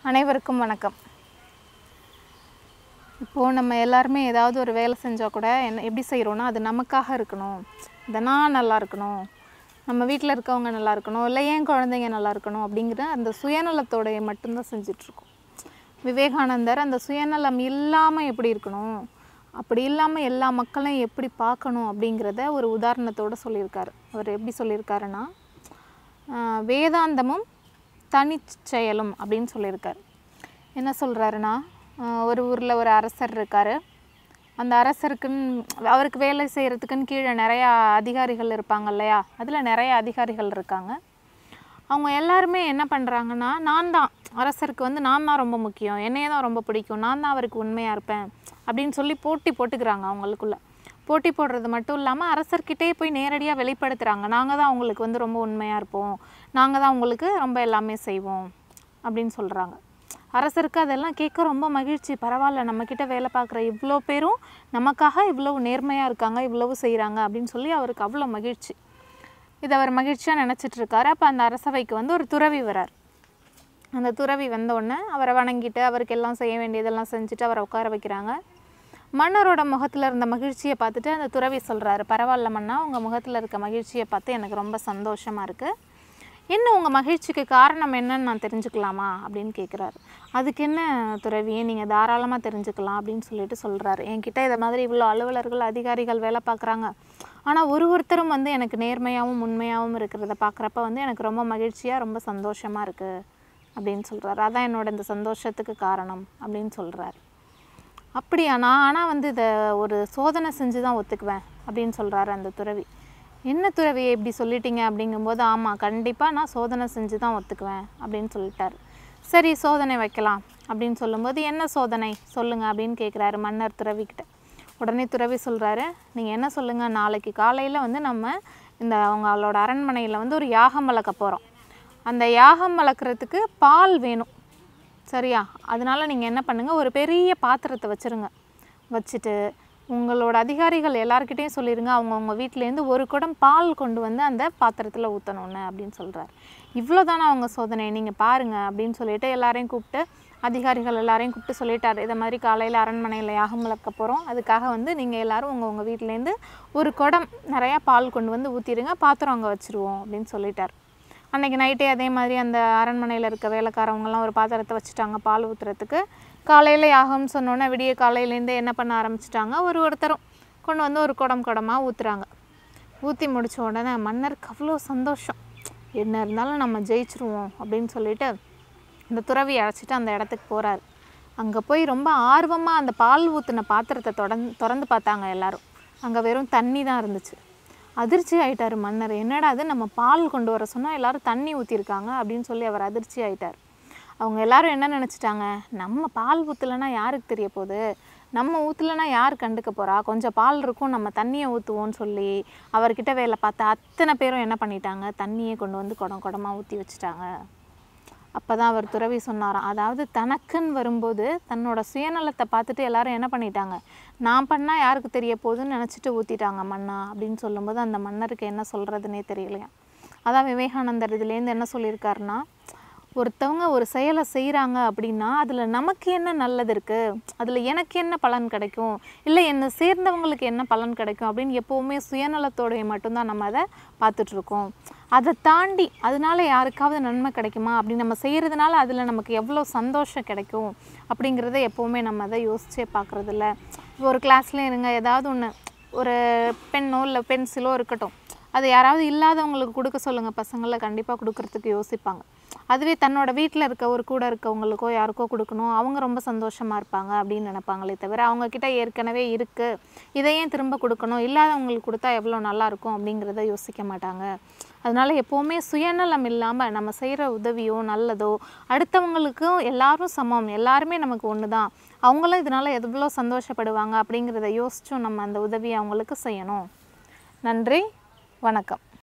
அனைவருக்கும் வணக்கம் இப்போது நம்ம எல்லாருமே ஏதாவது ஒரு வேலை செஞ்சால் கூட என்ன எப்படி செய்கிறோன்னா அது நமக்காக இருக்கணும் இதை நான் நல்லா இருக்கணும் நம்ம வீட்டில் இருக்கவங்க நல்லா இருக்கணும் இல்லை ஏன் குழந்தைங்க நல்லா இருக்கணும் அப்படிங்கிற அந்த சுயநலத்தோடைய மட்டும்தான் செஞ்சிட்ருக்கோம் விவேகானந்தர் அந்த சுயநலம் இல்லாமல் எப்படி இருக்கணும் அப்படி இல்லாமல் எல்லா மக்களையும் எப்படி பார்க்கணும் அப்படிங்கிறத ஒரு உதாரணத்தோடு சொல்லியிருக்காரு அவர் எப்படி சொல்லியிருக்காருன்னா ஆஹ், வேதாந்தமும் தனிச்செயலும் அப்படின்னு சொல்லியிருக்காரு என்ன சொல்கிறாருன்னா ஒரு ஊரில் ஒரு அரசர் இருக்கார் அந்த அரசருக்குன்னு அவருக்கு வேலை செய்கிறதுக்குன்னு கீழே நிறையா அதிகாரிகள் இருப்பாங்க இல்லையா அதில் நிறைய அதிகாரிகள் இருக்காங்க அவங்க எல்லாருமே என்ன பண்ணுறாங்கன்னா நான் தான் அரசருக்கு வந்து நான் தான் ரொம்ப முக்கியம் என்னையே தான் ரொம்ப பிடிக்கும் நான் தான் அவருக்கு உண்மையாக இருப்பேன் அப்படின்னு சொல்லி போட்டி போட்டுக்கிறாங்க அவங்களுக்குள்ள போட்டி போடுறது மட்டும் இல்லாமல் அரசர்கிட்டயே போய் நேரடியாக வெளிப்படுத்துகிறாங்க நாங்கள் தான் அவங்களுக்கு வந்து ரொம்ப உண்மையாக இருப்போம் நாங்கள் தான் உங்களுக்கு ரொம்ப எல்லாமே செய்வோம் அப்படின்னு சொல்கிறாங்க அரசருக்கு அதெல்லாம் கேட்க ரொம்ப மகிழ்ச்சி பரவாயில்ல நம்மக்கிட்ட வேலை பார்க்குற இவ்வளோ பேரும் நமக்காக இவ்வளவு நேர்மையாக இருக்காங்க இவ்வளவு செய்கிறாங்க அப்படின்னு சொல்லி அவருக்கு அவ்வளோ மகிழ்ச்சி இதை அவர் மகிழ்ச்சியாக நினச்சிட்டு இருக்காரு அப்போ அந்த அரசவைக்கு வந்து ஒரு துறவி வரார் அந்த துறவி வந்த உடனே அவரை வணங்கிட்டு அவருக்கு எல்லாம் செய்ய வேண்டியதெல்லாம் செஞ்சுட்டு அவரை உட்கார வைக்கிறாங்க மன்னரோட முகத்தில் இருந்த மகிழ்ச்சியை பார்த்துட்டு அந்த துறவி சொல்கிறாரு பரவாயில்ல மன்னா உங்கள் முகத்தில் இருக்க மகிழ்ச்சியை பார்த்து எனக்கு ரொம்ப சந்தோஷமாக இருக்குது என்ன உங்கள் மகிழ்ச்சிக்கு காரணம் என்னன்னு நான் தெரிஞ்சுக்கலாமா அப்படின்னு கேட்குறாரு அதுக்கு என்ன துறவியே நீங்கள் தாராளமாக தெரிஞ்சுக்கலாம் அப்படின்னு சொல்லிட்டு சொல்கிறாரு என்கிட்ட இதை மாதிரி இவ்வளோ அலுவலர்கள் அதிகாரிகள் வேலை பார்க்குறாங்க ஆனால் ஒரு ஒருத்தரும் வந்து எனக்கு நேர்மையாகவும் உண்மையாகவும் இருக்கிறத பார்க்குறப்ப வந்து எனக்கு ரொம்ப மகிழ்ச்சியாக ரொம்ப சந்தோஷமாக இருக்குது அப்படின்னு சொல்கிறாரு அதான் என்னோட இந்த சந்தோஷத்துக்கு காரணம் அப்படின்னு சொல்கிறாரு அப்படியா நான் ஆனால் வந்து இதை ஒரு சோதனை செஞ்சு தான் ஒத்துக்குவேன் அப்படின்னு சொல்கிறாரு அந்த துறவி என்ன துறவியை இப்படி சொல்லிட்டீங்க அப்படிங்கும்போது ஆமாம் கண்டிப்பாக நான் சோதனை செஞ்சு தான் ஒத்துக்குவேன் அப்படின்னு சொல்லிட்டாரு சரி சோதனை வைக்கலாம் அப்படின்னு சொல்லும்போது என்ன சோதனை சொல்லுங்கள் அப்படின்னு கேட்குறாரு மன்னர் துறவிக்கிட்ட உடனே துறவி சொல்கிறாரு நீங்கள் என்ன சொல்லுங்கள் நாளைக்கு காலையில் வந்து நம்ம இந்த அவங்களோட அரண்மனையில் வந்து ஒரு யாகம் வளர்க்க போகிறோம் அந்த யாகம் வளர்க்குறதுக்கு பால் வேணும் சரியா அதனால நீங்கள் என்ன பண்ணுங்கள் ஒரு பெரிய பாத்திரத்தை வச்சுருங்க வச்சுட்டு உங்களோட அதிகாரிகள் எல்லாருக்கிட்டையும் சொல்லிடுங்க அவங்கவுங்க வீட்டிலேருந்து ஒரு குடம் பால் கொண்டு வந்து அந்த பாத்திரத்தில் ஊற்றணுன்னு அப்படின்னு சொல்கிறார் இவ்வளோ தானே அவங்க சோதனை நீங்கள் பாருங்கள் அப்படின்னு சொல்லிட்டு எல்லாரையும் கூப்பிட்டு அதிகாரிகள் எல்லாரையும் கூப்பிட்டு சொல்லிட்டார் இதை மாதிரி காலையில் அரண்மனையில் யாகம் வளர்க்க போகிறோம் அதுக்காக வந்து நீங்கள் எல்லாரும் உங்கள் உங்கள் வீட்டிலேருந்து ஒரு குடம் நிறையா பால் கொண்டு வந்து ஊற்றிடுங்க பாத்திரம் அங்கே வச்சுருவோம் அப்படின்னு சொல்லிட்டார் அன்றைக்கி நைட்டே அதே மாதிரி அந்த அரண்மனையில் இருக்க வேலைக்காரவங்கலாம் ஒரு பாத்திரத்தை வச்சுட்டாங்க பால் ஊற்றுறதுக்கு காலையில் யாகம்னு சொன்னோன்னே விடிய காலையிலேருந்தே என்ன பண்ண ஆரம்பிச்சிட்டாங்க ஒரு ஒருத்தரும் கொண்டு வந்து ஒரு குடம் குடமாக ஊற்றுறாங்க ஊற்றி முடிச்ச உடனே மன்னருக்கு அவ்வளோ சந்தோஷம் என்ன இருந்தாலும் நம்ம ஜெயிச்சிருவோம் அப்படின்னு சொல்லிட்டு அந்த துறவி அழைச்சிட்டு அந்த இடத்துக்கு போகிறாரு அங்கே போய் ரொம்ப ஆர்வமாக அந்த பால் ஊற்றின பாத்திரத்தை தொடர்ந்து திறந்து பார்த்தாங்க எல்லாரும் அங்கே வெறும் தண்ணி தான் இருந்துச்சு அதிர்ச்சி ஆயிட்டார் மன்னர் என்னடா அது நம்ம பால் கொண்டு வர சொன்னால் எல்லாரும் தண்ணி ஊற்றிருக்காங்க அப்படின்னு சொல்லி அவர் அதிர்ச்சி ஆயிட்டார் அவங்க எல்லாரும் என்ன நினச்சிட்டாங்க நம்ம பால் ஊற்றலைன்னா யாருக்கு தெரிய போகுது நம்ம ஊற்றலைன்னா யார் கண்டுக்க போகிறா கொஞ்சம் பால் இருக்கும் நம்ம தண்ணியை ஊற்றுவோன்னு சொல்லி அவர்கிட்ட வேலை பார்த்த அத்தனை பேரும் என்ன பண்ணிட்டாங்க தண்ணியை கொண்டு வந்து குடம் குடமாக ஊற்றி வச்சுட்டாங்க அப்போ தான் அவர் துறவி சொன்னாராம் அதாவது தனக்குன்னு வரும்போது தன்னோட சுயநலத்தை பார்த்துட்டு எல்லாரும் என்ன பண்ணிட்டாங்க நான் பண்ணால் யாருக்கு தெரிய போகுதுன்னு நினச்சிட்டு ஊற்றிட்டாங்க மன்னா அப்படின்னு சொல்லும்போது அந்த மன்னருக்கு என்ன சொல்கிறதுனே தெரியலையா அதான் விவேகானந்தர் இதுலேருந்து என்ன சொல்லியிருக்காருன்னா ஒருத்தவங்க ஒரு செயலை செய்கிறாங்க அப்படின்னா அதில் நமக்கு என்ன நல்லது இருக்குது அதில் எனக்கு என்ன பலன் கிடைக்கும் இல்லை என்னை சேர்ந்தவங்களுக்கு என்ன பலன் கிடைக்கும் அப்படின்னு எப்போவுமே சுயநலத்தோடைய மட்டும்தான் நம்ம அதை பார்த்துட்ருக்கோம் அதை தாண்டி அதனால யாருக்காவது நன்மை கிடைக்குமா அப்படி நம்ம செய்கிறதுனால அதில் நமக்கு எவ்வளோ சந்தோஷம் கிடைக்கும் அப்படிங்கிறத எப்போவுமே நம்ம அதை யோசிச்சே பார்க்குறதில்ல இப்போ ஒரு கிளாஸ்லேயும் இருங்க ஏதாவது ஒன்று ஒரு பெண்ணோ இல்லை பென்சிலோ இருக்கட்டும் அது யாராவது இல்லாதவங்களுக்கு கொடுக்க சொல்லுங்கள் பசங்களை கண்டிப்பாக கொடுக்கறதுக்கு யோசிப்பாங்க அதுவே தன்னோட வீட்டில் இருக்க ஒரு கூட இருக்கவங்களுக்கோ யாருக்கோ கொடுக்கணும் அவங்க ரொம்ப சந்தோஷமாக இருப்பாங்க அப்படின்னு நினைப்பாங்களே தவிர அவங்கக்கிட்ட ஏற்கனவே இருக்குது இதை ஏன் திரும்ப கொடுக்கணும் இல்லாதவங்களுக்கு கொடுத்தா எவ்வளோ நல்லா இருக்கும் அப்படிங்கிறத யோசிக்க மாட்டாங்க அதனால எப்போவுமே சுயநலம் இல்லாமல் நம்ம செய்கிற உதவியோ நல்லதோ அடுத்தவங்களுக்கும் எல்லாரும் சமம் எல்லாருமே நமக்கு ஒன்று தான் அவங்களும் இதனால் எவ்வளோ சந்தோஷப்படுவாங்க அப்படிங்கிறத யோசிச்சும் நம்ம அந்த உதவியை அவங்களுக்கு செய்யணும் நன்றி வணக்கம்